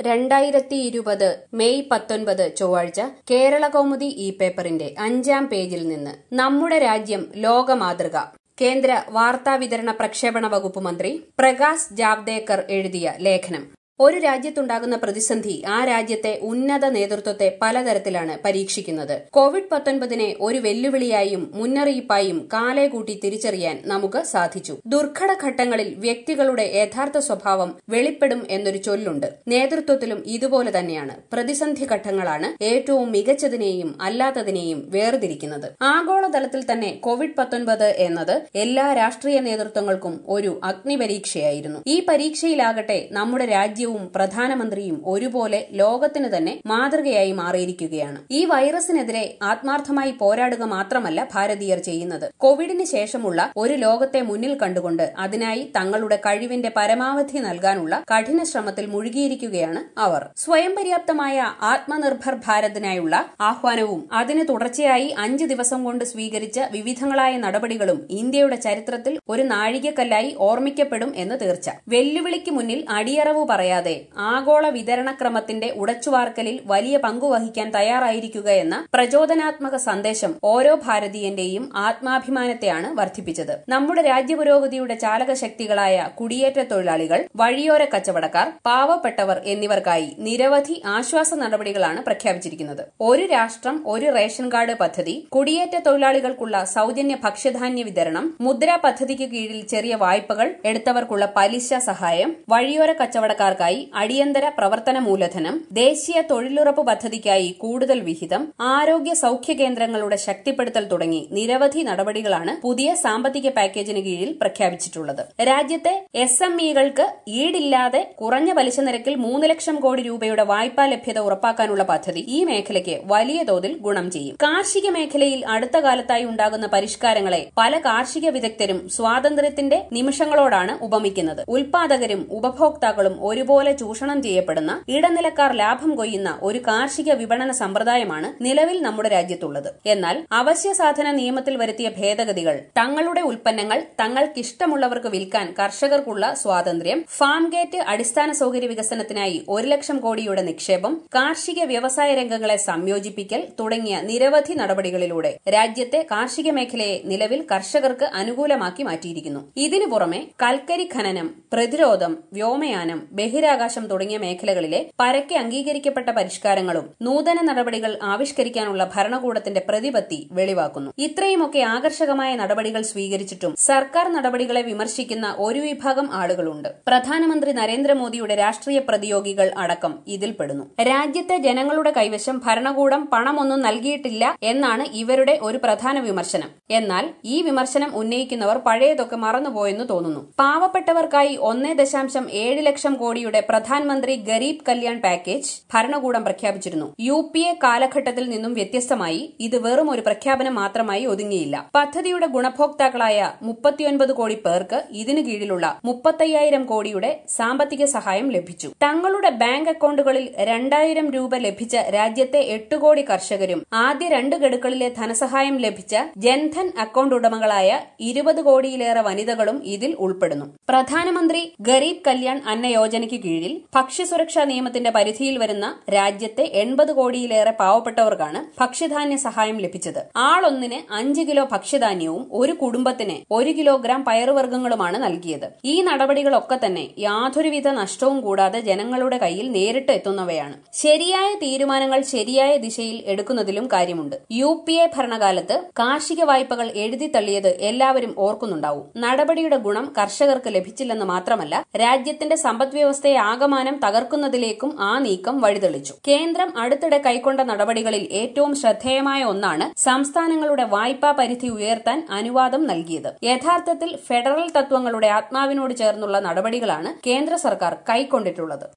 രണ്ടായിരത്തി ഇരുപത് മെയ് പത്തൊൻപത് ചൊവ്വാഴ്ച കേരള കൗമുദി ഈ പേപ്പറിന്റെ അഞ്ചാം പേജിൽ നിന്ന് നമ്മുടെ രാജ്യം ലോകമാതൃക കേന്ദ്ര വാർത്താവിതരണ പ്രക്ഷേപണ വകുപ്പ് മന്ത്രി പ്രകാശ് ജാവ്ദേക്കർ എഴുതിയ ലേഖനം ഒരു രാജ്യത്തുണ്ടാകുന്ന പ്രതിസന്ധി ആ രാജ്യത്തെ ഉന്നത നേതൃത്വത്തെ പലതരത്തിലാണ് പരീക്ഷിക്കുന്നത് കോവിഡ് പത്തൊൻപതിനെ ഒരു വെല്ലുവിളിയായും മുന്നറിയിപ്പായും കാലേ കൂട്ടി തിരിച്ചറിയാൻ നമുക്ക് സാധിച്ചു ദുർഘട ഘട്ടങ്ങളിൽ വ്യക്തികളുടെ യഥാർത്ഥ സ്വഭാവം വെളിപ്പെടും എന്നൊരു ചൊല്ലുണ്ട് നേതൃത്വത്തിലും ഇതുപോലെ തന്നെയാണ് പ്രതിസന്ധി ഘട്ടങ്ങളാണ് ഏറ്റവും മികച്ചതിനെയും അല്ലാത്തതിനെയും വേർതിരിക്കുന്നത് ആഗോളതലത്തിൽ തന്നെ കോവിഡ് പത്തൊൻപത് എന്നത് എല്ലാ രാഷ്ട്രീയ നേതൃത്വങ്ങൾക്കും ഒരു അഗ്നിപരീക്ഷയായിരുന്നു ഈ പരീക്ഷയിലാകട്ടെ നമ്മുടെ രാജ്യം രാജ്യവും പ്രധാനമന്ത്രിയും ഒരുപോലെ ലോകത്തിന് തന്നെ മാതൃകയായി മാറിയിരിക്കുകയാണ് ഈ വൈറസിനെതിരെ ആത്മാർത്ഥമായി പോരാടുക മാത്രമല്ല ഭാരതീയർ ചെയ്യുന്നത് കോവിഡിന് ശേഷമുള്ള ഒരു ലോകത്തെ മുന്നിൽ കണ്ടുകൊണ്ട് അതിനായി തങ്ങളുടെ കഴിവിന്റെ പരമാവധി നൽകാനുള്ള കഠിന ശ്രമത്തിൽ മുഴുകിയിരിക്കുകയാണ് അവർ സ്വയം പര്യാപ്തമായ ആത്മനിർഭർ ഭാരതിനായുള്ള ആഹ്വാനവും അതിന് തുടർച്ചയായി അഞ്ച് ദിവസം കൊണ്ട് സ്വീകരിച്ച വിവിധങ്ങളായ നടപടികളും ഇന്ത്യയുടെ ചരിത്രത്തിൽ ഒരു നാഴികക്കല്ലായി ഓർമ്മിക്കപ്പെടും എന്ന് തീർച്ച വെല്ലുവിളിക്ക് മുന്നിൽ അടിയറവ് പറയാതെ ആഗോള വിതരണക്രമത്തിന്റെ ഉടച്ചുവാർക്കലിൽ വലിയ പങ്കുവഹിക്കാൻ തയ്യാറായിരിക്കുക എന്ന പ്രചോദനാത്മക സന്ദേശം ഓരോ ഭാരതീയന്റെയും ആത്മാഭിമാനത്തെയാണ് വർദ്ധിപ്പിച്ചത് നമ്മുടെ രാജ്യപുരോഗതിയുടെ ചാലക ശക്തികളായ കുടിയേറ്റ തൊഴിലാളികൾ വഴിയോര കച്ചവടക്കാർ പാവപ്പെട്ടവർ എന്നിവർക്കായി നിരവധി ആശ്വാസ നടപടികളാണ് പ്രഖ്യാപിച്ചിരിക്കുന്നത് ഒരു രാഷ്ട്രം ഒരു റേഷൻ കാർഡ് പദ്ധതി കുടിയേറ്റ തൊഴിലാളികൾക്കുള്ള സൌജന്യ ഭക്ഷ്യധാന്യ വിതരണം മുദ്ര പദ്ധതിക്ക് കീഴിൽ ചെറിയ വായ്പകൾ എടുത്തവർക്കുള്ള പലിശ സഹായം വഴിയോര കച്ചവടക്കാർക്കായി അടിയന്തര പ്രവർത്തന മൂലധനം ദേശീയ തൊഴിലുറപ്പ് പദ്ധതിക്കായി കൂടുതൽ വിഹിതം ആരോഗ്യ സൌഖ്യ കേന്ദ്രങ്ങളുടെ ശക്തിപ്പെടുത്തൽ തുടങ്ങി നിരവധി നടപടികളാണ് പുതിയ സാമ്പത്തിക പാക്കേജിന് കീഴിൽ പ്രഖ്യാപിച്ചിട്ടുള്ളത് രാജ്യത്തെ എസ് എം ഇകൾക്ക് ഈടില്ലാതെ കുറഞ്ഞ പലിശ നിരക്കിൽ മൂന്ന് ലക്ഷം കോടി രൂപയുടെ വായ്പാ ലഭ്യത ഉറപ്പാക്കാനുള്ള പദ്ധതി ഈ മേഖലയ്ക്ക് വലിയ തോതിൽ ഗുണം ചെയ്യും കാർഷിക മേഖലയിൽ അടുത്ത കാലത്തായി ഉണ്ടാകുന്ന പരിഷ്കാരങ്ങളെ പല കാർഷിക വിദഗ്ധരും സ്വാതന്ത്ര്യത്തിന്റെ നിമിഷങ്ങളോടാണ് ഉപമിക്കുന്നത് ഉൽപാദകരും ഉപഭോക്താക്കളും ഒരുപോലെ ചൂഷണം ചെയ്യപ്പെടുന്ന ഇടനിലക്കാർ ലാഭം കൊയ്യുന്ന ഒരു കാർഷിക വിപണന സമ്പ്രദായമാണ് നിലവിൽ നമ്മുടെ രാജ്യത്തുള്ളത് എന്നാൽ അവശ്യ സാധന നിയമത്തിൽ വരുത്തിയ ഭേദഗതികൾ തങ്ങളുടെ ഉൽപ്പന്നങ്ങൾ തങ്ങൾക്കിഷ്ടമുള്ളവർക്ക് വിൽക്കാൻ കർഷകർക്കുള്ള സ്വാതന്ത്ര്യം ഫാം ഗേറ്റ് അടിസ്ഥാന സൌകര്യ വികസനത്തിനായി ഒരു ലക്ഷം കോടിയുടെ നിക്ഷേപം കാർഷിക വ്യവസായ രംഗങ്ങളെ സംയോജിപ്പിക്കൽ തുടങ്ങിയ നിരവധി നടപടികളിലൂടെ രാജ്യത്തെ കാർഷിക മേഖലയെ നിലവിൽ കർഷകർക്ക് അനുകൂലമാക്കി മാറ്റിയിരിക്കുന്നു ഇതിനു പുറമെ കൽക്കരി ഖനനം പ്രതിരോധം വ്യോമയാനം ബഹിരാകാശം തുടങ്ങിയ മേഖലകളിലെ പരക്കെ അംഗീകരിക്കപ്പെട്ട പരിഷ്കാരങ്ങളും നൂതന നടപടികൾ ആവിഷ്കരിക്കാനുള്ള ഭരണകൂടത്തിന്റെ പ്രതിപത്തി വെളിവാക്കുന്നു ഇത്രയുമൊക്കെ ആകർഷകമായ നടപടികൾ സ്വീകരിച്ചിട്ടും സർക്കാർ നടപടികളെ വിമർശിക്കുന്ന ഒരു വിഭാഗം ആളുകളുണ്ട് പ്രധാനമന്ത്രി നരേന്ദ്രമോദിയുടെ രാഷ്ട്രീയ പ്രതിയോഗികൾ അടക്കം ഇതിൽപ്പെടുന്നു രാജ്യത്തെ ജനങ്ങളുടെ കൈവശം ഭരണകൂടം പണമൊന്നും നൽകിയിട്ടില്ല എന്നാണ് ഇവരുടെ ഒരു പ്രധാന വിമർശനം എന്നാൽ ഈ വിമർശനം ഉന്നയിക്കുന്നവർ പഴയതൊക്കെ മറന്നുപോയെന്ന് തോന്നുന്നു പാവപ്പെട്ടവർക്കായി ഒന്നേ ദശാംശം ഏഴ് ലക്ഷം കോടിയുടെ പ്രധാനമന്ത്രി ഗരീബ് കല്യാൺ പാക്കേജ് ഭരണകൂടം പ്രഖ്യാപിച്ചിരുന്നു യു പി എ കാലഘട്ടത്തിൽ നിന്നും വ്യത്യസ്തമായി ഇത് വെറും ഒരു പ്രഖ്യാപനം മാത്രമായി ഒതുങ്ങിയില്ല പദ്ധതിയുടെ ഗുണഭോക്താക്കളായ മുപ്പത്തിയൊൻപത് കോടി പേർക്ക് ഇതിനു കീഴിലുള്ള മുപ്പത്തയ്യായിരം കോടിയുടെ സാമ്പത്തിക സഹായം ലഭിച്ചു തങ്ങളുടെ ബാങ്ക് അക്കൌണ്ടുകളിൽ രണ്ടായിരം രൂപ ലഭിച്ച രാജ്യത്തെ എട്ട് കോടി കർഷകരും ആദ്യ രണ്ട് ഗഡുക്കളിലെ ധനസഹായം ലഭിച്ച ജൻധൻ അക്കൌണ്ട് ഉടമകളായ ഇരുപത് കോടിയിലേറെ വനിതകളും ഇതിൽ ഉൾപ്പെടുന്നു പ്രധാനമന്ത്രി ഗരീബ് കല്യാൺ അന്ന യോജനയ്ക്ക് കീഴിൽ ഭക്ഷ്യസുരക്ഷാ നിയമത്തിന്റെ പരിധിയിൽ വരുന്ന രാജ്യത്തെ എൺപത് കോടിയിലേറെ പാവപ്പെട്ടവർക്കാണ് ഭക്ഷ്യധാന്യ സഹായം ലഭിച്ചത് ആളൊന്നിന് അഞ്ച് കിലോ ഭക്ഷ്യധാന്യവും ഒരു കുടുംബത്തിന് ഒരു കിലോഗ്രാം പയറുവർഗ്ഗങ്ങളുമാണ് നൽകിയത് ഈ നടപടികളൊക്കെ തന്നെ യാതൊരുവിധ നഷ്ടവും കൂടാതെ ജനങ്ങളുടെ കയ്യിൽ നേരിട്ട് എത്തുന്നവയാണ് ശരിയായ തീരുമാനങ്ങൾ ശരിയായ ദിശയിൽ എടുക്കുന്നതിലും കാര്യമുണ്ട് യു പി എ ഭരണകാലത്ത് കാർഷിക വായ്പകൾ എഴുതി തള്ളിയത് എല്ലാവരും ഓർക്കുന്നുണ്ടാവും നടപടിയുടെ ഗുണം കർഷകർക്ക് ലഭിച്ചില്ലെന്ന് മാത്രമല്ല രാജ്യത്തിന്റെ സമ്പദ്വ്യവസ്ഥയെ ആകമാനം തകർക്കുന്നതിലേക്കും ആ നീക്കം വഴിതെളിച്ചു കേന്ദ്രം അടുത്തിടെ കൈക്കൊണ്ട നടപടികളിൽ ഏറ്റവും ശ്രദ്ധേയമായ ഒന്നാണ് സംസ്ഥാനങ്ങളുടെ വായ്പാ പരിധി ഉയർത്താൻ അനുവാദം നൽകിയത് യഥാർത്ഥത്തിൽ ഫെഡറൽ തത്വങ്ങളുടെ ആത്മാവിനോട് ചേർന്നുള്ള നടപടികളാണ് കേന്ദ്ര സർക്കാർ കൈക്കൊണ്ടിട്ടുള്ളത്